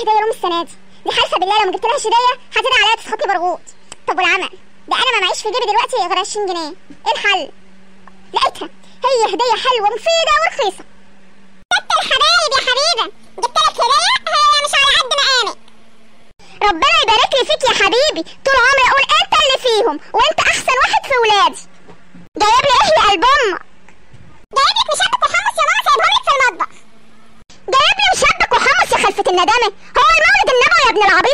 هديه يوم السنه دي دي حالفه بالله لو ما جبتلهاش هديه هتدعي عليا تسخط لي برغوت طب والعمل ده انا ما معيش في جيبي دلوقتي غير 20 جنيه ايه الحل لقيتها هي هديه حلوه مفيده ورخيصه كتر الحبايب يا حبيبه جبت لك هديه هي مش على قد مقامك ربنا يبارك لي فيك يا حبيبي طول عمري اقول انت اللي فيهم وانت احسن واحد في ولادي جايب لي ايه يا قلب امك جايب لك مشبك وحمص يا ماما سايبهم لك في المطبخ جايب لي مشبك وحمص يا خلفة الندامة هو المولد النبوي يا ابن العبيط